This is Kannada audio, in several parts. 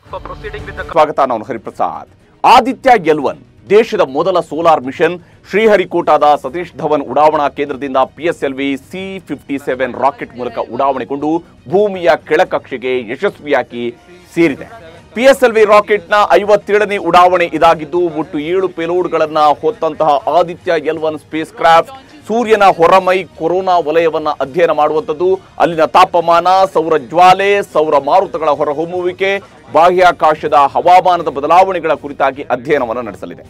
for proceeding with the ಸ್ವಾಗತ ನಾನು ಹರಿಪ್ರಸಾದ್ ಆದಿತ್ಯ ಎಲ್ವನ್ ದೇಶದ ಮೊದಲ ಸೋಲಾರ್ ಮಿಷನ್ ಶ್ರೀಹರಿಕೋಟಾದ ಸತೀಶ್ ಧವನ್ ಉಡಾವಣಾ ಕೇಂದ್ರದಿಂದ PSLV C fifty seven rocket ಮೂಲಕ ಉಡಾವಣೆಗೊಂಡು ಭೂಮಿಯ ಕೆಳಕಕ್ಷೆಗೆ ಯಶಸ್ವಿಯಾಗಿ ಸೇರಿದೆ ಪಿಎಸ್ಎಲ್ವಿ ರಾಕೆಟ್ನ ಐವತ್ತೇಳನೇ ಉಡಾವಣೆ ಇದಾಗಿದ್ದು ಒಟ್ಟು ಏಳು ಪೇಲೋಡ್ಗಳನ್ನ ಹೊತ್ತಂತಹ ಆದಿತ್ಯ ಎಲ್ವನ್ ಸ್ಪೇಸ್ ಕ್ರಾಫ್ಟ್ ಸೂರ್ಯನ ಹೊರಮೈ ಕೊರೋನಾ ವಲಯವನ್ನ ಅಧ್ಯಯನ ಮಾಡುವಂಥದ್ದು ಅಲ್ಲಿನ ತಾಪಮಾನ ಸೌರ ಜ್ವಾಲೆ ಸೌರ ಮಾರುತಗಳ ಹೊರಹೊಮ್ಮುವಿಕೆ ಬಾಹ್ಯಾಕಾಶದ ಹವಾಮಾನದ ಬದಲಾವಣೆಗಳ ಕುರಿತಾಗಿ ಅಧ್ಯಯನವನ್ನು ನಡೆಸಲಿದೆ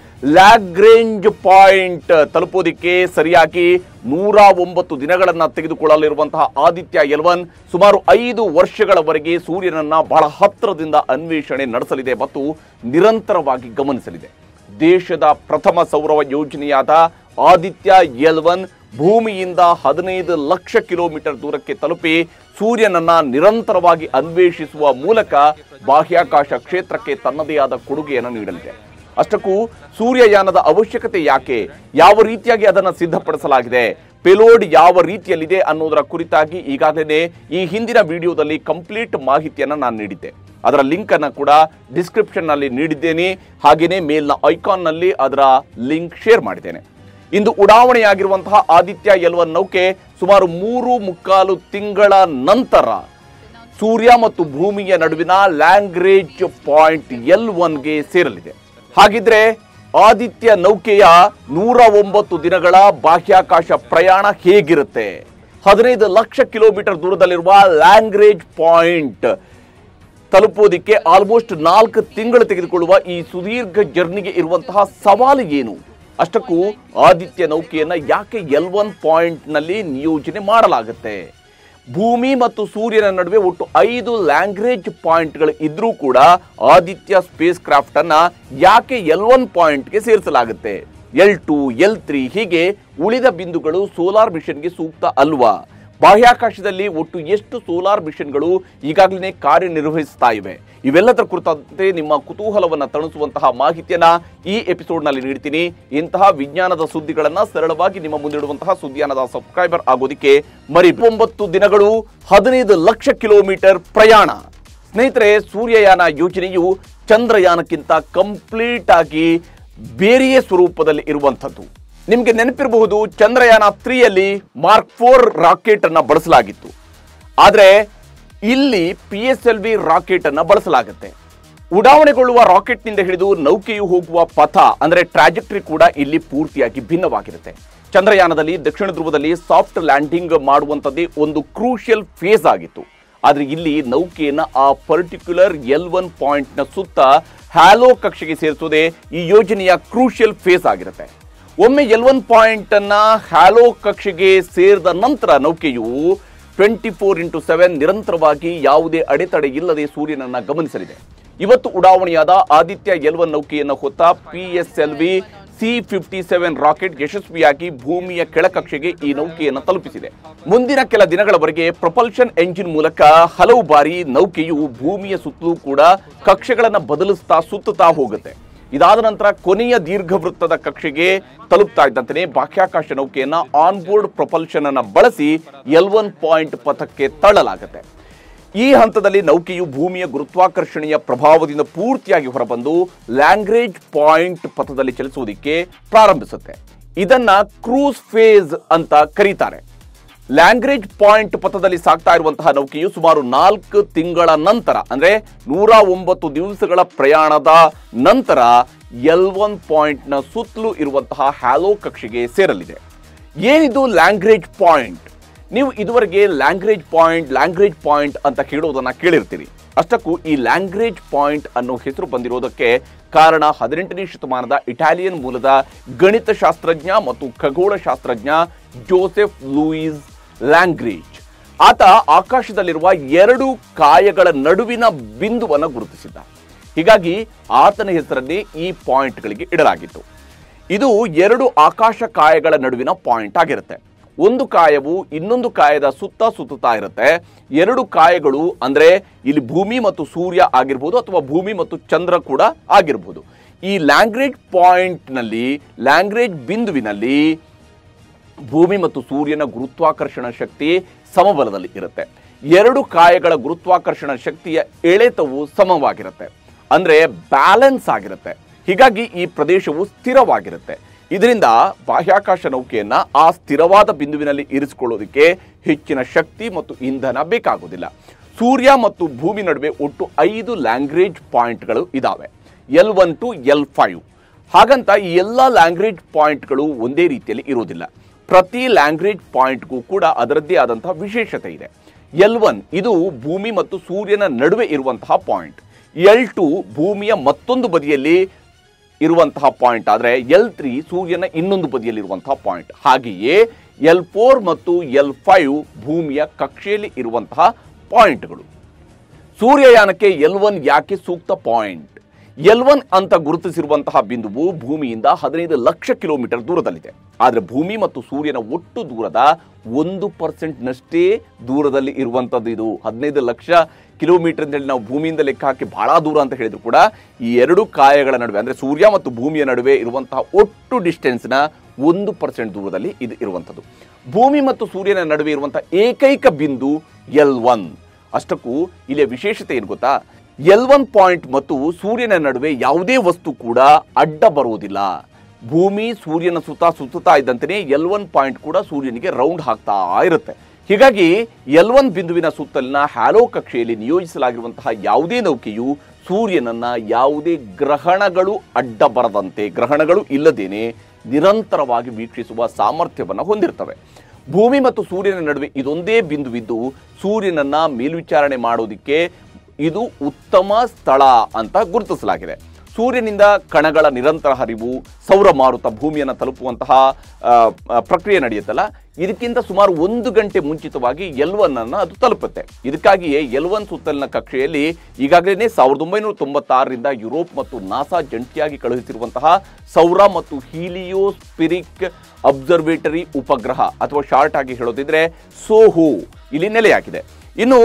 ಲ್ಯಾಗ್ರೇಂಜ್ ಪಾಯಿಂಟ್ ತಲುಪೋದಿಕ್ಕೆ ಸರಿಯಾಗಿ ನೂರ ಒಂಬತ್ತು ದಿನಗಳನ್ನ ತೆಗೆದುಕೊಳ್ಳಲಿರುವಂತಹ ಆದಿತ್ಯ ಎಲ್ವನ್ ಸುಮಾರು ಐದು ವರ್ಷಗಳವರೆಗೆ ಸೂರ್ಯನನ್ನ ಬಹಳ ಹತ್ತಿರದಿಂದ ಅನ್ವೇಷಣೆ ನಡೆಸಲಿದೆ ಮತ್ತು ನಿರಂತರವಾಗಿ ಗಮನಿಸಲಿದೆ ದೇಶದ ಪ್ರಥಮ ಸೌರ ಯೋಜನೆಯಾದ ಆದಿತ್ಯ ಎಲ್ವನ್ ಭೂಮಿಯಿಂದ ಹದಿನೈದು ಲಕ್ಷ ಕಿಲೋಮೀಟರ್ ದೂರಕ್ಕೆ ತಲುಪಿ ಸೂರ್ಯನನ್ನ ನಿರಂತರವಾಗಿ ಅನ್ವೇಷಿಸುವ ಮೂಲಕ ಬಾಹ್ಯಾಕಾಶ ಕ್ಷೇತ್ರಕ್ಕೆ ತನ್ನದೇ ಆದ ಕೊಡುಗೆಯನ್ನು ನೀಡಲಿದೆ ಅಷ್ಟಕ್ಕೂ ಸೂರ್ಯಯಾನದ ಅವಶ್ಯಕತೆ ಯಾಕೆ ಯಾವ ರೀತಿಯಾಗಿ ಅದನ್ನು ಸಿದ್ಧಪಡಿಸಲಾಗಿದೆ ಪೆಲೋಡ್ ಯಾವ ರೀತಿಯಲ್ಲಿದೆ ಅನ್ನೋದರ ಕುರಿತಾಗಿ ಈಗಾಗಲೇ ಈ ಹಿಂದಿನ ವಿಡಿಯೋದಲ್ಲಿ ಕಂಪ್ಲೀಟ್ ಮಾಹಿತಿಯನ್ನು ನಾನು ನೀಡಿದ್ದೆ ಅದರ ಲಿಂಕ್ ಅನ್ನು ಕೂಡ ಡಿಸ್ಕ್ರಿಪ್ಷನ್ ನಲ್ಲಿ ನೀಡಿದ್ದೇನೆ ಹಾಗೆಯೇ ಮೇಲ್ನ ಐಕಾನ್ ನಲ್ಲಿ ಅದರ ಲಿಂಕ್ ಶೇರ್ ಮಾಡಿದ್ದೇನೆ ಇಂದು ಉಡಾವಣೆಯಾಗಿರುವಂತಹ ಆದಿತ್ಯ ಎಲ್ವನ್ ನೌಕೆ ಸುಮಾರು ಮೂರು ಮುಕ್ಕಾಲು ತಿಂಗಳ ನಂತರ ಸೂರ್ಯ ಮತ್ತು ಭೂಮಿಯ ನಡುವಿನ ಲ್ಯಾಂಗ್ರೇಜ್ ಪಾಯಿಂಟ್ ಎಲ್ ಒನ್ಗೆ ಸೇರಲಿದೆ ಹಾಗಿದ್ರೆ ಆದಿತ್ಯ ನೌಕೆಯ ನೂರ ಒಂಬತ್ತು ದಿನಗಳ ಬಾಹ್ಯಾಕಾಶ ಪ್ರಯಾಣ ಹೇಗಿರುತ್ತೆ ಹದಿನೈದು ಲಕ್ಷ ಕಿಲೋಮೀಟರ್ ದೂರದಲ್ಲಿರುವ ಲ್ಯಾಂಗ್ರೇಜ್ ಪಾಯಿಂಟ್ ತಲುಪೋದಿಕ್ಕೆ ಆಲ್ಮೋಸ್ಟ್ ನಾಲ್ಕು ತಿಂಗಳು ತೆಗೆದುಕೊಳ್ಳುವ ಈ ಸುದೀರ್ಘ ಜರ್ನಿಗೆ ಇರುವಂತಹ ಸವಾಲು ಏನು ಅಷ್ಟಕ್ಕೂ ಆದಿತ್ಯ ನೌಕೆಯನ್ನ ಯಾಕೆ ಎಲ್ ಒನ್ ಪಾಯಿಂಟ್ ನಲ್ಲಿ ನಿಯೋಜನೆ ಮಾಡಲಾಗುತ್ತೆ ಭೂಮಿ ಮತ್ತು ಸೂರ್ಯನ ನಡುವೆ ಒಟ್ಟು ಐದು ಲ್ಯಾಂಗ್ರೇಜ್ ಪಾಯಿಂಟ್ಗಳು ಇದ್ರೂ ಕೂಡ ಆದಿತ್ಯ ಸ್ಪೇಸ್ ಕ್ರಾಫ್ಟ್ ಅನ್ನ ಯಾಕೆ ಎಲ್ ಒನ್ ಪಾಯಿಂಟ್ಗೆ ಸೇರಿಸಲಾಗುತ್ತೆ ಎಲ್ ಟು ಎಲ್ ತ್ರೀ ಹೀಗೆ ಉಳಿದ ಬಿಂದುಗಳು ಸೋಲಾರ್ ಮಿಷನ್ಗೆ ಸೂಕ್ತ ಅಲ್ವಾ ಬಾಹ್ಯಾಕಾಶದಲ್ಲಿ ಒಟ್ಟು ಎಷ್ಟು ಸೋಲಾರ್ ಮಿಷನ್ಗಳು ಈಗಾಗಲೇ ಕಾರ್ಯನಿರ್ವಹಿಸ್ತಾ ಇವೆ ಇವೆಲ್ಲದರ ಕುರಿತಂತೆ ನಿಮ್ಮ ಕುತೂಹಲವನ್ನ ತಣಿಸುವಂತಹ ಮಾಹಿತಿಯನ್ನ ಈ ಎಪಿಸೋಡ್ನಲ್ಲಿ ನೀಡ್ತೀನಿ ಇಂತಹ ವಿಜ್ಞಾನದ ಸುದ್ದಿಗಳನ್ನ ಸರಳವಾಗಿ ನಿಮ್ಮ ಮುಂದಿಡುವಂತಹ ಸುದ್ದಿಯಾನದ ಸಬ್ಸ್ಕ್ರೈಬರ್ ಆಗೋದಿಕ್ಕೆ ಮರಿ ಒಂಬತ್ತು ದಿನಗಳು ಹದಿನೈದು ಲಕ್ಷ ಕಿಲೋಮೀಟರ್ ಪ್ರಯಾಣ ಸ್ನೇಹಿತರೆ ಸೂರ್ಯಯಾನ ಯೋಜನೆಯು ಚಂದ್ರಯಾನಕ್ಕಿಂತ ಕಂಪ್ಲೀಟ್ ಆಗಿ ಬೇರೆಯೇ ಸ್ವರೂಪದಲ್ಲಿ ಇರುವಂಥದ್ದು ನಿಮಗೆ ನೆನಪಿರಬಹುದು ಚಂದ್ರಯಾನ ತ್ರೀಯಲ್ಲಿ ಮಾರ್ಕ್ ಫೋರ್ ರಾಕೆಟ್ ಅನ್ನ ಬಳಸಲಾಗಿತ್ತು ಆದರೆ ಇಲ್ಲಿ P S L V rocket ಅನ್ನ ಬಳಸಲಾಗುತ್ತೆ ಉಡಾವಣೆಗೊಳ್ಳುವ ರಾಕೆಟ್ನಿಂದ ಹಿಡಿದು ನೌಕೆಯು ಹೋಗುವ ಪಥ ಅಂದ್ರೆ ಟ್ರಾಜೆಕ್ಟರಿ ಕೂಡ ಇಲ್ಲಿ ಪೂರ್ತಿಯಾಗಿ ಭಿನ್ನವಾಗಿರುತ್ತೆ ಚಂದ್ರಯಾನದಲ್ಲಿ ದಕ್ಷಿಣ ಧ್ರುವದಲ್ಲಿ ಸಾಫ್ಟ್ ಲ್ಯಾಂಡಿಂಗ್ ಮಾಡುವಂಥದ್ದೇ ಒಂದು ಕ್ರೂಷಿಯಲ್ ಫೇಸ್ ಆಗಿತ್ತು ಆದ್ರೆ ಇಲ್ಲಿ ನೌಕೆಯನ್ನ ಆ ಪರ್ಟಿಕ್ಯುಲರ್ ಎಲ್ ಒನ್ ಪಾಯಿಂಟ್ನ ಸುತ್ತ ಹ್ಯಾಲೋ ಕಕ್ಷೆಗೆ ಸೇರಿಸೋದೇ ಈ ಯೋಜನೆಯ ಕ್ರೂಷಿಯಲ್ ಫೇಸ್ ಆಗಿರುತ್ತೆ ಒಮ್ಮೆ ಎಲ್ ಒನ್ ಪಾಯಿಂಟ್ ಅನ್ನ ಹ್ಯಾಲೋ ಕಕ್ಷೆಗೆ ಸೇರಿದ ನಂತರ ನೌಕೆಯು ಟ್ವೆಂಟಿ ಫೋರ್ ಇಂಟು ಸೆವೆನ್ ನಿರಂತರವಾಗಿ ಯಾವುದೇ ಅಡೆತಡೆ ಇಲ್ಲದೆ ಸೂರ್ಯನನ್ನ ಗಮನಿಸಲಿದೆ ಇವತ್ತು ಉಡಾವಣೆಯಾದ ಆದಿತ್ಯ ಎಲ್ ಒನ್ ನೌಕೆಯನ್ನು ಹೊತ್ತ P S L V C fifty seven rocket ಯಶಸ್ವಿಯಾಗಿ ಭೂಮಿಯ ಕೆಳಕಕ್ಷೆಗೆ ಈ ನೌಕೆಯನ್ನು ತಲುಪಿಸಿದೆ ಮುಂದಿನ ಕೆಲ ದಿನಗಳವರೆಗೆ ಪ್ರೊಪಲ್ಷನ್ ಎಂಜಿನ್ ಮೂಲಕ ಹಲವು ಬಾರಿ ನೌಕೆಯು ಭೂಮಿಯ ಸುತ್ತಲೂ ಕೂಡ ಕಕ್ಷೆಗಳನ್ನು ಬದಲಿಸ್ತಾ ಸುತ್ತುತ್ತಾ ಹೋಗುತ್ತೆ ಇದಾದ ನಂತರ ಕೊನೆಯ ದೀರ್ಘವೃತ್ತದ ಕಕ್ಷೆಗೆ ತಲುಪ್ತಾ ಇದ್ದಂತೆ ಬಾಹ್ಯಾಕಾಶ ನೌಕೆಯನ್ನ ಆನ್ ಬೋರ್ಡ್ ಪ್ರೊಪಲ್ಷನ್ ಅನ್ನ ಬಳಸಿ ಎಲ್ ಒನ್ ಪಾಯಿಂಟ್ ಪಥಕ್ಕೆ ತಳ್ಳಲಾಗುತ್ತೆ ಈ ಹಂತದಲ್ಲಿ ನೌಕೆಯು ಭೂಮಿಯ ಗುರುತ್ವಾಕರ್ಷಣೆಯ ಪ್ರಭಾವದಿಂದ ಪೂರ್ತಿಯಾಗಿ ಹೊರಬಂದು ಲ್ಯಾಂಗ್ರೇಜ್ ಪಾಯಿಂಟ್ ಪಥದಲ್ಲಿ ಚಲಿಸುವುದಕ್ಕೆ ಪ್ರಾರಂಭಿಸುತ್ತೆ ಇದನ್ನ ಕ್ರೂಸ್ ಫೇಸ್ ಅಂತ ಕರೀತಾರೆ ಲ್ಯಾಂಗ್ರೇಜ್ ಪಾಯಿಂಟ್ ಪಥದಲ್ಲಿ ಸಾಗ್ತಾ ಇರುವಂತಹ ನೌಕೆಯು ಸುಮಾರು ನಾಲ್ಕು ತಿಂಗಳ ನಂತರ ಅಂದ್ರೆ ನೂರ ಒಂಬತ್ತು ದಿವಸಗಳ ಪ್ರಯಾಣದ ನಂತರ ಎಲ್ ಒನ್ ಪಾಯಿಂಟ್ನ ಸುತ್ತಲೂ ಇರುವಂತಹ ಹ್ಯಾಲೋ ಕಕ್ಷೆಗೆ ಸೇರಲಿದೆ ಏನಿದು ಲ್ಯಾಂಗ್ರೇಜ್ ಪಾಯಿಂಟ್ ನೀವು ಇದುವರೆಗೆ ಲ್ಯಾಂಗ್ರೇಜ್ ಪಾಯಿಂಟ್ ಲ್ಯಾಂಗ್ರೇಜ್ ಪಾಯಿಂಟ್ ಅಂತ ಕೇಳೋದನ್ನ ಕೇಳಿರ್ತೀರಿ ಅಷ್ಟಕ್ಕೂ ಈ ಲ್ಯಾಂಗ್ರೇಜ್ ಪಾಯಿಂಟ್ ಅನ್ನೋ ಹೆಸರು ಬಂದಿರೋದಕ್ಕೆ ಕಾರಣ ಹದಿನೆಂಟನೇ ಶತಮಾನದ ಇಟಾಲಿಯನ್ ಮೂಲದ ಗಣಿತಶಾಸ್ತ್ರಜ್ಞ ಮತ್ತು ಖಗೋಳಶಾಸ್ತ್ರಜ್ಞ ಜೋಸೆಫ್ ಲೂಯಿಸ್ ಲ್ಯಾಂಗ್ರೇಜ್ ಆತ ಆಕಾಶದಲ್ಲಿರುವ ಎರಡು ಕಾಯಗಳ ನಡುವಿನ ಬಿಂದುವನ್ನು ಗುರುತಿಸಿದ್ದ ಹೀಗಾಗಿ ಆತನ ಹೆಸರನ್ನೇ ಈ ಪಾಯಿಂಟ್ಗಳಿಗೆ ಇಡಲಾಗಿತ್ತು ಇದು ಎರಡು ಆಕಾಶ ಕಾಯಗಳ ನಡುವಿನ ಪಾಯಿಂಟ್ ಆಗಿರುತ್ತೆ ಒಂದು ಕಾಯವು ಇನ್ನೊಂದು ಕಾಯದ ಸುತ್ತ ಸುತ್ತುತ್ತಾ ಇರುತ್ತೆ ಎರಡು ಕಾಯಗಳು ಅಂದ್ರೆ ಇಲ್ಲಿ ಭೂಮಿ ಮತ್ತು ಸೂರ್ಯ ಆಗಿರ್ಬೋದು ಅಥವಾ ಭೂಮಿ ಮತ್ತು ಚಂದ್ರ ಕೂಡ ಆಗಿರ್ಬೋದು ಈ ಲ್ಯಾಂಗ್ರೇಜ್ ಪಾಯಿಂಟ್ನಲ್ಲಿ ಲ್ಯಾಂಗ್ರೇಜ್ ಬಿಂದುವಿನಲ್ಲಿ ಭೂಮಿ ಮತ್ತು ಸೂರ್ಯನ ಗುರುತ್ವಾಕರ್ಷಣ ಶಕ್ತಿ ಸಮಬಲದಲ್ಲಿ ಇರುತ್ತೆ ಎರಡು ಕಾಯಗಳ ಗುರುತ್ವಾಕರ್ಷಣ ಶಕ್ತಿಯ ಎಳೆತವು ಸಮವಾಗಿರುತ್ತೆ ಅಂದ್ರೆ ಬ್ಯಾಲೆನ್ಸ್ ಆಗಿರುತ್ತೆ ಹೀಗಾಗಿ ಈ ಪ್ರದೇಶವು ಸ್ಥಿರವಾಗಿರುತ್ತೆ ಇದರಿಂದ ಬಾಹ್ಯಾಕಾಶ ನೌಕೆಯನ್ನ ಆ ಸ್ಥಿರವಾದ ಬಿಂದುವಿನಲ್ಲಿ ಇರಿಸಿಕೊಳ್ಳೋದಕ್ಕೆ ಹೆಚ್ಚಿನ ಶಕ್ತಿ ಮತ್ತು ಇಂಧನ ಬೇಕಾಗುವುದಿಲ್ಲ ಸೂರ್ಯ ಮತ್ತು ಭೂಮಿ ನಡುವೆ ಒಟ್ಟು ಐದು ಲ್ಯಾಂಗ್ವೇಜ್ ಪಾಯಿಂಟ್ಗಳು ಇದಾವೆ L one to L five ಹಾಗಂತ ಈ ಎಲ್ಲ ಲ್ಯಾಂಗ್ವೇಜ್ ಪಾಯಿಂಟ್ಗಳು ಒಂದೇ ರೀತಿಯಲ್ಲಿ ಇರೋದಿಲ್ಲ ಪ್ರತಿ ಲ್ಯಾಂಗ್ವೇಜ್ ಪಾಯಿಂಟ್ಗೂ ಕೂಡ ಅದರದ್ದೇ ಆದಂತಹ ವಿಶೇಷತೆ ಇದೆ ಎಲ್ ಒನ್ ಇದು ಭೂಮಿ ಮತ್ತು ಸೂರ್ಯನ ನಡುವೆ ಇರುವಂತಹ ಪಾಯಿಂಟ್ ಎಲ್ ಟು ಭೂಮಿಯ ಮತ್ತೊಂದು ಬದಿಯಲ್ಲಿ ಇರುವಂತಹ ಪಾಯಿಂಟ್ ಆದರೆ ಎಲ್ ತ್ರೀ ಸೂರ್ಯನ ಇನ್ನೊಂದು ಬದಿಯಲ್ಲಿರುವಂತಹ ಪಾಯಿಂಟ್ ಹಾಗೆಯೇ ಎಲ್ ಫೋರ್ ಮತ್ತು ಎಲ್ ಫೈವ್ ಭೂಮಿಯ ಕಕ್ಷೆಯಲ್ಲಿ ಇರುವಂತಹ ಪಾಯಿಂಟ್ಗಳು ಸೂರ್ಯಯಾನಕ್ಕೆ ಎಲ್ ಒನ್ ಯಾಕೆ ಸೂಕ್ತ ಪಾಯಿಂಟ್ ಎಲ್ ಒನ್ ಅಂತ ಗುರುತಿಸಿರುವಂತಹ ಬಿಂದುವು ಭೂಮಿಯಿಂದ ಹದಿನೈದು ಲಕ್ಷ ಕಿಲೋಮೀಟರ್ ದೂರದಲ್ಲಿದೆ ಆದರೆ ಭೂಮಿ ಮತ್ತು ಸೂರ್ಯನ ಒಟ್ಟು ದೂರದ ಒಂದು ಪರ್ಸೆಂಟ್ನಷ್ಟೇ ದೂರದಲ್ಲಿ ಇರುವಂಥದ್ದು ಇದು ಹದಿನೈದು ಲಕ್ಷ ಕಿಲೋಮೀಟರ್ ಅಂತ ಹೇಳಿ ನಾವು ಭೂಮಿಯಿಂದ ಲೆಕ್ಕ ಹಾಕಿ ಬಹಳ ದೂರ ಅಂತ ಹೇಳಿದ್ರು ಕೂಡ ಈ ಎರಡು ಕಾಯಗಳ ನಡುವೆ ಅಂದರೆ ಸೂರ್ಯ ಮತ್ತು ಭೂಮಿಯ ನಡುವೆ ಇರುವಂತಹ ಒಟ್ಟು ಡಿಸ್ಟೆನ್ಸ್ನ ಒಂದು ಪರ್ಸೆಂಟ್ ದೂರದಲ್ಲಿ ಇದು ಇರುವಂಥದ್ದು ಭೂಮಿ ಮತ್ತು ಸೂರ್ಯನ ನಡುವೆ ಇರುವಂತಹ ಏಕೈಕ ಬಿಂದು ಎಲ್ ಒನ್ ಅಷ್ಟಕ್ಕೂ ಇಲ್ಲಿಯ ವಿಶೇಷತೆ ಏನು ಗೊತ್ತಾ ಎಲ್ ಒನ್ ಪಾಯಿಂಟ್ ಮತ್ತು ಸೂರ್ಯನ ನಡುವೆ ಯಾವುದೇ ವಸ್ತು ಕೂಡ ಅಡ್ಡ ಬರುವುದಿಲ್ಲ ಭೂಮಿ ಸೂರ್ಯನ ಸುತ್ತ ಸುತ್ತುತ್ತಾ ಇದ್ದಂತೆಯೇ ಎಲ್ ಒನ್ ಪಾಯಿಂಟ್ ಕೂಡ ಸೂರ್ಯನಿಗೆ ರೌಂಡ್ ಹಾಕ್ತಾ ಇರುತ್ತೆ ಹೀಗಾಗಿ ಎಲ್ ಒನ್ ಬಿಂದುವಿನ ಸುತ್ತಲಿನ ಹ್ಯಾಲೋ ಕಕ್ಷೆಯಲ್ಲಿ ನಿಯೋಜಿಸಲಾಗಿರುವಂತಹ ಯಾವುದೇ ನೌಕೆಯು ಸೂರ್ಯನನ್ನ ಯಾವುದೇ ಗ್ರಹಣಗಳು ಅಡ್ಡ ಬರದಂತೆ ಗ್ರಹಣಗಳು ಇಲ್ಲದೇನೆ ನಿರಂತರವಾಗಿ ವೀಕ್ಷಿಸುವ ಸಾಮರ್ಥ್ಯವನ್ನು ಹೊಂದಿರ್ತವೆ ಭೂಮಿ ಮತ್ತು ಸೂರ್ಯನ ನಡುವೆ ಇದೊಂದೇ ಬಿಂದುವಿದ್ದು ಸೂರ್ಯನನ್ನ ಮೇಲ್ವಿಚಾರಣೆ ಮಾಡೋದಿಕ್ಕೆ ಇದು ಉತ್ತಮ ಸ್ಥಳ ಅಂತ ಗುರುತಿಸಲಾಗಿದೆ ಸೂರ್ಯನಿಂದ ಕಣಗಳ ನಿರಂತರ ಹರಿವು ಸೌರ ಮಾರುತ ಭೂಮಿಯನ್ನು ತಲುಪುವಂತಹ ಆ, ಆ, ಪ್ರಕ್ರಿಯೆ ನಡೆಯುತ್ತಲ್ಲ ಇದಕ್ಕಿಂತ ಸುಮಾರು ಒಂದು ಗಂಟೆ ಮುಂಚಿತವಾಗಿ ಎಲ್ ಒನ್ ಅನ್ನು ಅದು ತಲುಪುತ್ತೆ ಇದಕ್ಕಾಗಿಯೇ ಎಲ್ ಒನ್ ಸುತ್ತಲಿನ ಕಕ್ಷೆಯಲ್ಲಿ ಈಗಾಗಲೇ ಸಾವಿರದ ಒಂಬೈನೂರ ತೊಂಬತ್ತಾರರಿಂದ ಯುರೋಪ್ ಮತ್ತು ನಾಸಾ ಜಂಟಿಯಾಗಿ ಕಳುಹಿಸಿರುವಂತಹ ಸೌರ ಮತ್ತು ಹೀಲಿಯೋಸ್ಪಿರಿಕ್ ಅಬ್ಸರ್ವೇಟರಿ ಉಪಗ್ರಹ ಅಥವಾ ಶಾರ್ಟ್ ಆಗಿ ಹೇಳೋದಿದ್ರೆ ಸೋಹೋ ಇಲ್ಲಿ ನೆಲೆಯಾಗಿದೆ ಇನ್ನು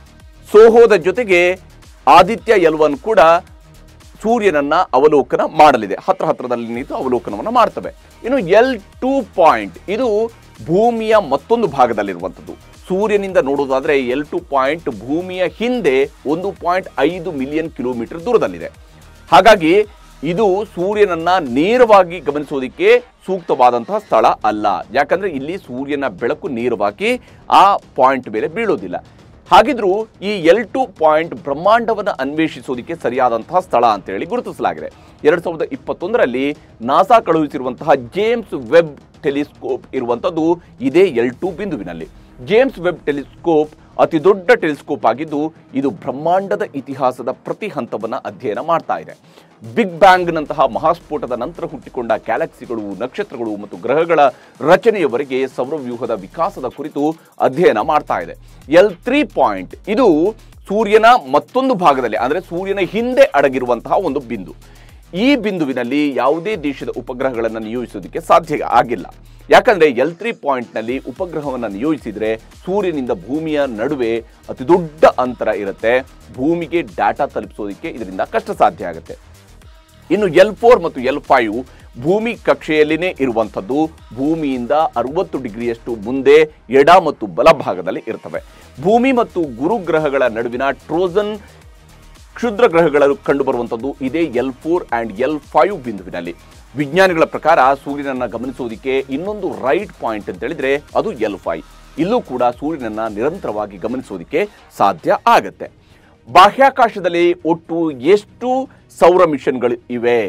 ಸೋಹೋದ ಜೊತೆಗೆ ಆದಿತ್ಯ ಎಲ್ ಒನ್ ಕೂಡ ಸೂರ್ಯನನ್ನ ಅವಲೋಕನ ಮಾಡಲಿದೆ ಹತ್ರ ಹತ್ರದಲ್ಲಿ ನಿಂತು ಅವಲೋಕನವನ್ನು ಮಾಡ್ತವೆ ಇನ್ನು ಎಲ್ ಟೂ ಪಾಯಿಂಟ್ ಇದು ಭೂಮಿಯ ಮತ್ತೊಂದು ಭಾಗದಲ್ಲಿರುವಂಥದ್ದು ಸೂರ್ಯನಿಂದ ನೋಡೋದಾದ್ರೆ ಎಲ್ ಟು ಪಾಯಿಂಟ್ ಭೂಮಿಯ ಹಿಂದೆ ಒಂದು ಪಾಯಿಂಟ್ ಐದು ಮಿಲಿಯನ್ ಕಿಲೋಮೀಟರ್ ದೂರದಲ್ಲಿದೆ ಹಾಗಾಗಿ ಇದು ಸೂರ್ಯನನ್ನ ನೇರವಾಗಿ ಗಮನಿಸೋದಕ್ಕೆ ಸೂಕ್ತವಾದಂತಹ ಸ್ಥಳ ಅಲ್ಲ ಯಾಕಂದ್ರೆ ಇಲ್ಲಿ ಸೂರ್ಯನ ಬೆಳಕು ನೇರವಾಗಿ ಆ ಪಾಯಿಂಟ್ ಮೇಲೆ ಬೀಳೋದಿಲ್ಲ ಹಾಗಿದ್ರೂ ಈ ಎಲ್ ಟು ಪಾಯಿಂಟ್ ಬ್ರಹ್ಮಾಂಡವನ್ನು ಅನ್ವೇಷಿಸೋದಕ್ಕೆ ಸರಿಯಾದಂತಹ ಸ್ಥಳ ಅಂತ ಹೇಳಿ ಗುರುತಿಸಲಾಗಿದೆ ಎರಡ್ ಸಾವಿರದ ಇಪ್ಪತ್ತೊಂದರಲ್ಲಿ ನಾಸಾ ಕಳುಹಿಸಿರುವಂತಹ ಜೇಮ್ಸ್ ವೆಬ್ ಟೆಲಿಸ್ಕೋಪ್ ಇರುವಂಥದ್ದು ಇದೇ ಎಲ್ ಟು ಬಿಂದುವಿನಲ್ಲಿ ಜೇಮ್ಸ್ ವೆಬ್ ಟೆಲಿಸ್ಕೋಪ್ ಅತಿ ದೊಡ್ಡ ಟೆಲಿಸ್ಕೋಪ್ ಆಗಿದ್ದು ಇದು ಬ್ರಹ್ಮಾಂಡದ ಇತಿಹಾಸದ ಪ್ರತಿ ಹಂತವನ್ನು ಅಧ್ಯಯನ ಮಾಡ್ತಾ ಇದೆ ಬಿಗ್ ಬ್ಯಾಂಗ್ನಂತಹ ಮಹಾಸ್ಫೋಟದ ನಂತರ ಹುಟ್ಟಿಕೊಂಡ ಗ್ಯಾಲಕ್ಸಿಗಳು ನಕ್ಷತ್ರಗಳು ಮತ್ತು ಗ್ರಹಗಳ ರಚನೆಯವರೆಗೆ ಸೌರವ್ಯೂಹದ ವಿಕಾಸದ ಕುರಿತು ಅಧ್ಯಯನ ಮಾಡ್ತಾ ಇದೆ ಎಲ್ ತ್ರೀ ಪಾಯಿಂಟ್ ಇದು ಸೂರ್ಯನ ಮತ್ತೊಂದು ಭಾಗದಲ್ಲಿ ಅಂದರೆ ಸೂರ್ಯನ ಹಿಂದೆ ಅಡಗಿರುವಂತಹ ಒಂದು ಬಿಂದು ಈ ಬಿಂದುವಿನಲ್ಲಿ ಯಾವುದೇ ದೇಶದ ಉಪಗ್ರಹಗಳನ್ನು ನಿಯೋಜಿಸೋದಕ್ಕೆ ಸಾಧ್ಯ ಆಗಿಲ್ಲ ಯಾಕಂದ್ರೆ ಎಲ್ ತ್ರೀ ಪಾಯಿಂಟ್ನಲ್ಲಿ ಉಪಗ್ರಹವನ್ನು ನಿಯೋಜಿಸಿದ್ರೆ ಸೂರ್ಯನಿಂದ ಭೂಮಿಯ ನಡುವೆ ಅತಿ ದೊಡ್ಡ ಅಂತರ ಇರುತ್ತೆ ಭೂಮಿಗೆ ಡಾಟಾ ತಲುಪಿಸೋದಕ್ಕೆ ಇದರಿಂದ ಕಷ್ಟ ಸಾಧ್ಯ ಆಗುತ್ತೆ ಇನ್ನು ಎಲ್ ಫೋರ್ ಮತ್ತು ಎಲ್ ಫೈವ್ ಭೂಮಿ ಕಕ್ಷೆಯಲ್ಲಿನೇ ಇರುವಂಥದ್ದು ಭೂಮಿಯಿಂದ ಅರವತ್ತು ಡಿಗ್ರಿಯಷ್ಟು ಮುಂದೆ ಎಡ ಮತ್ತು ಬಲಭಾಗದಲ್ಲಿ ಇರ್ತವೆ ಭೂಮಿ ಮತ್ತು ಗುರುಗ್ರಹಗಳ ನಡುವಿನ ಟ್ರೋಜನ್ ಕ್ಷುದ್ರ ಗ್ರಹಗಳು ಕಂಡುಬರುವಂಥದ್ದು ಇದೇ L four and L five ಬಿಂದುವಿನಲ್ಲಿ ವಿಜ್ಞಾನಿಗಳ ಪ್ರಕಾರ ಸೂರ್ಯನನ್ನ ಗಮನಿಸೋದಕ್ಕೆ ಇನ್ನೊಂದು ರೈಟ್ ಪಾಯಿಂಟ್ ಅಂತ ಹೇಳಿದ್ರೆ ಅದು ಎಲ್ ಫೈವ್ ಇಲ್ಲೂ ಕೂಡ ಸೂರ್ಯನನ್ನ ನಿರಂತರವಾಗಿ ಗಮನಿಸೋದಕ್ಕೆ ಸಾಧ್ಯ ಆಗತ್ತೆ ಬಾಹ್ಯಾಕಾಶದಲ್ಲಿ ಒಟ್ಟು ಎಷ್ಟು ಸೌರ ಮಿಷನ್ಗಳು ಇವೆ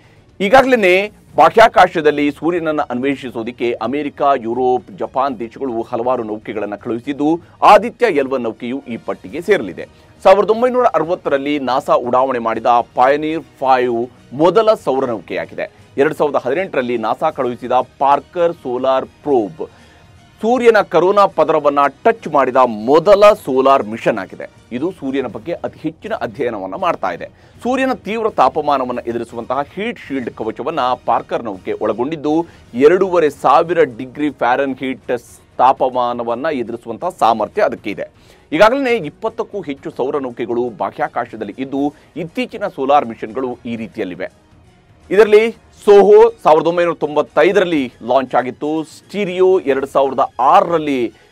ಈಗಾಗಲೇ ಬಾಹ್ಯಾಕಾಶದಲ್ಲಿ ಸೂರ್ಯನನ್ನು ಅನ್ವೇಷಿಸೋದಕ್ಕೆ ಅಮೆರಿಕ ಯುರೋಪ್ ಜಪಾನ್ ದೇಶಗಳು ಹಲವಾರು ನೌಕೆಗಳನ್ನು ಕಳುಹಿಸಿದ್ದು ಆದಿತ್ಯ ಎಲ್ವ ನೌಕೆಯು ಈ ಪಟ್ಟಿಗೆ ಸೇರಲಿದೆ ಸಾವಿರದ ಒಂಬೈನೂರ ಅರವತ್ತರಲ್ಲಿ ನಾಸಾ ಉಡಾವಣೆ ಮಾಡಿದ ಪಾಯನೀರ್ ಫೈವ್ ಮೊದಲ ಸೌರ ನೌಕೆಯಾಗಿದೆ ಎರಡು ಸಾವಿರದ ಹದಿನೆಂಟರಲ್ಲಿ ನಾಸಾ ಕಳುಹಿಸಿದ ಪಾರ್ಕರ್ ಸೋಲಾರ್ ಪ್ರೋಬ್ ಸೂರ್ಯನ ಕರೋನಾ ಪದರವನ್ನ ಟಚ್ ಮಾಡಿದ ಮೊದಲ ಸೋಲಾರ್ ಮಿಷನ್ ಆಗಿದೆ ಇದು ಸೂರ್ಯನ ಬಗ್ಗೆ ಅತಿ ಹೆಚ್ಚಿನ ಅಧ್ಯಯನವನ್ನು ಮಾಡ್ತಾ ಇದೆ ಸೂರ್ಯನ ತೀವ್ರ ತಾಪಮಾನವನ್ನು ಎದುರಿಸುವಂತಹ ಹೀಟ್ ಶೀಲ್ಡ್ ಕವಚವನ್ನ ಪಾರ್ಕರ್ ನೌಕೆ ಒಳಗೊಂಡಿದ್ದು ಎರಡೂವರೆ ಸಾವಿರ ಡಿಗ್ರಿ ಫ್ಯಾರನ್ ಹೀಟ್ ತಾಪಮಾನವನ್ನ ಎದುರಿಸುವಂತಹ ಸಾಮರ್ಥ್ಯ ಅದಕ್ಕೆ ಇದೆ ಈಗಾಗಲೇ ಇಪ್ಪತ್ತಕ್ಕೂ ಹೆಚ್ಚು ಸೌರ ನೌಕೆಗಳು ಬಾಹ್ಯಾಕಾಶದಲ್ಲಿ ಇದ್ದು ಇತ್ತೀಚಿನ ಸೋಲಾರ್ ಮಿಷನ್ಗಳು ಈ ರೀತಿಯಲ್ಲಿವೆ ಇದರಲ್ಲಿ ಸೋಹೋ ಸಾವಿರದ ಒಂಬೈನೂರ ತೊಂಬತ್ತೈದರಲ್ಲಿ ಲಾಂಚ್ ಆಗಿತ್ತು ಸ್ಟೀರಿಯೋ ಎರಡು ಸಾವಿರದ ಆರರಲ್ಲಿ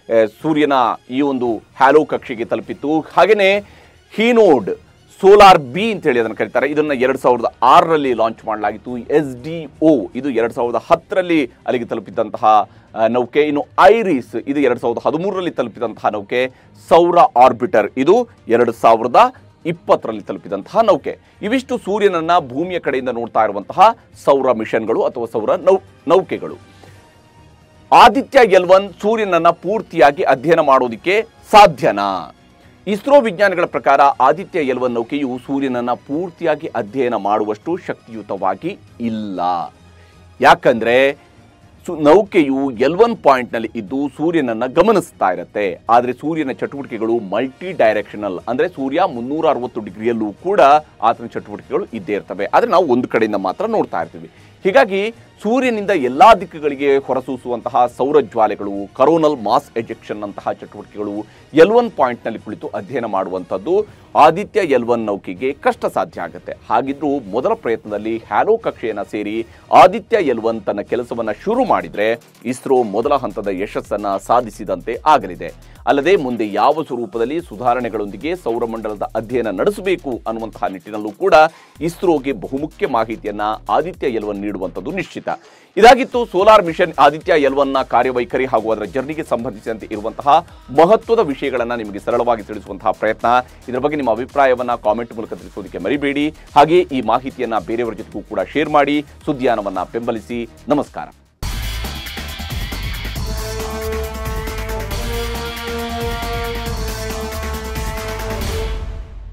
ಆ, ಸೂರ್ಯನ ಈ ಒಂದು ಹ್ಯಾಲೋ ಕಕ್ಷೆಗೆ ತಲುಪಿತ್ತು ಹಾಗೆಯೇ ಹೀನೋಡ್ ಸೋಲಾರ್ ಬಿ ಅಂತ ಹೇಳಿ ಅದನ್ನು ಕರೀತಾರೆ ಇದನ್ನ ಎರಡ್ ಸಾವಿರದ ಆರರಲ್ಲಿ ಲಾಂಚ್ ಮಾಡಲಾಗಿತ್ತು ಎಸ್ ಡಿ ಒ ಇದು ಎರಡ್ ಸಾವಿರದ ಹತ್ತರಲ್ಲಿ ಅಲ್ಲಿಗೆ ತಲುಪಿದಂತಹ ಆ, ನೌಕೆ ಇನ್ನು ಐರಿಸ್ ಇದು ಎರಡ್ ಸಾವಿರದ ಹದಿಮೂರರಲ್ಲಿ ತಲುಪಿದಂತಹ ನೌಕೆ ಸೌರ ಆರ್ಬಿಟರ್ ಇದು ಎರಡು ಸಾವಿರದ ಇಪ್ಪತ್ತರಲ್ಲಿ ತಲುಪಿದಂತಹ ನೌಕೆ ಇವಿಷ್ಟು ಸೂರ್ಯನನ್ನ ಭೂಮಿಯ ಕಡೆಯಿಂದ ನೋಡ್ತಾ ಇರುವಂತಹ ಸೌರ ಮಿಷನ್ಗಳು ಅಥವಾ ಸೌರ ನೌ ನೌಕೆಗಳು ಆದಿತ್ಯ ಎಲ್ ಒನ್ ಸೂರ್ಯನನ್ನ ಪೂರ್ತಿಯಾಗಿ ಅಧ್ಯಯನ ಮಾಡೋದಕ್ಕೆ ಸಾಧ್ಯನಾ ಇಸ್ರೋ ವಿಜ್ಞಾನಿಗಳ ಪ್ರಕಾರ ಆದಿತ್ಯ ಎಲ್ ಒನ್ ನೌಕೆಯು ಸೂರ್ಯನನ್ನ ಪೂರ್ತಿಯಾಗಿ ಅಧ್ಯಯನ ಮಾಡುವಷ್ಟು ಶಕ್ತಿಯುತವಾಗಿ ಇಲ್ಲ ಯಾಕಂದ್ರೆ ಸು- ನೌಕೆಯು ಎಲ್ ಒನ್ ಪಾಯಿಂಟ್ನಲ್ಲಿ ಇದ್ದು ಸೂರ್ಯನನ್ನ ಗಮನಿಸ್ತಾ ಇರುತ್ತೆ ಆದರೆ ಸೂರ್ಯನ ಚಟುವಟಿಕೆಗಳು ಮಲ್ಟಿ ಡೈರೆಕ್ಷನಲ್ ಅಂದ್ರೆ ಸೂರ್ಯ ಮುನ್ನೂರ ಅರವತ್ತು ಡಿಗ್ರಿಯಲ್ಲೂ ಕೂಡ ಆತನ ಚಟುವಟಿಕೆಗಳು ಇದ್ದೇ ಇರ್ತವೆ ಆದರೆ ನಾವು ಒಂದು ಕಡೆಯಿಂದ ಮಾತ್ರ ನೋಡ್ತಾ ಇರ್ತೀವಿ ಹೀಗಾಗಿ ಸೂರ್ಯನಿಂದ ಎಲ್ಲಾ ದಿಕ್ಕುಗಳಿಗೆ ಹೊರಸೂಸುವಂತಹ ಸೌರ ಜ್ವಾಲೆಗಳು ಕರೋನಲ್ ಮಾಸ್ ಎಜೆಕ್ಷನ್ ಅಂತಹ ಚಟುವಟಿಕೆಗಳು ಎಲ್ ಒನ್ ಪಾಯಿಂಟ್ನಲ್ಲಿ ಕುಳಿತು ಅಧ್ಯಯನ ಮಾಡುವಂಥದ್ದು ಆದಿತ್ಯ ಎಲ್ ಒನ್ ನೌಕೆಗೆ ಕಷ್ಟ ಸಾಧ್ಯ ಆಗುತ್ತೆ ಹಾಗಿದ್ರೂ ಮೊದಲ ಪ್ರಯತ್ನದಲ್ಲಿ ಹ್ಯಾಲೋ ಕಕ್ಷೆಯನ್ನ ಸೇರಿ ಆದಿತ್ಯ ಎಲ್ ಒನ್ ತನ್ನ ಕೆಲಸವನ್ನ ಶುರು ಮಾಡಿದ್ರೆ ಇಸ್ರೋ ಮೊದಲ ಹಂತದ ಯಶಸ್ಸನ್ನ ಸಾಧಿಸಿದಂತೆ ಆಗಲಿದೆ ಅಲ್ಲದೆ ಮುಂದೆ ಯಾವ ಸ್ವರೂಪದಲ್ಲಿ ಸುಧಾರಣೆಗಳೊಂದಿಗೆ ಸೌರಮಂಡಲದ ಅಧ್ಯಯನ ನಡೆಸಬೇಕು ಅನ್ನುವಂತಹ ನಿಟ್ಟಿನಲ್ಲೂ ಕೂಡ ಇಸ್ರೋಗೆ ಬಹುಮುಖ್ಯ ಮಾಹಿತಿಯನ್ನ ಆದಿತ್ಯ ಎಲ್ ಒನ್ ನೀಡುವಂಥದ್ದು ನಿಶ್ಚಿತ ಇದಾಗಿತ್ತು ಸೋಲಾರ್ ಮಿಷನ್ ಆದಿತ್ಯ ಎಲ್ ಒನ್ನ ಕಾರ್ಯವೈಖರಿ ಹಾಗೂ ಅದರ ಜರ್ನಿಗೆ ಸಂಬಂಧಿಸಿದಂತೆ ಇರುವಂತಹ ಮಹತ್ವದ ವಿಷಯಗಳನ್ನ ನಿಮಗೆ ಸರಳವಾಗಿ ತಿಳಿಸುವಂತಹ ಪ್ರಯತ್ನ ಇದರ ಬಗ್ಗೆ ನಿಮ್ಮ ಅಭಿಪ್ರಾಯವನ್ನ ಕಾಮೆಂಟ್ ಮೂಲಕ ತಿಳಿಸೋದಕ್ಕೆ ಮರಿಬೇಡಿ ಹಾಗೆ ಈ ಮಾಹಿತಿಯನ್ನ ಬೇರೆಯವರ ಜೊತೆಗೂ ಕೂಡ ಶೇರ್ ಮಾಡಿ ಸುದ್ದಿಯಾನವನ್ನ ಬೆಂಬಲಿಸಿ ನಮಸ್ಕಾರ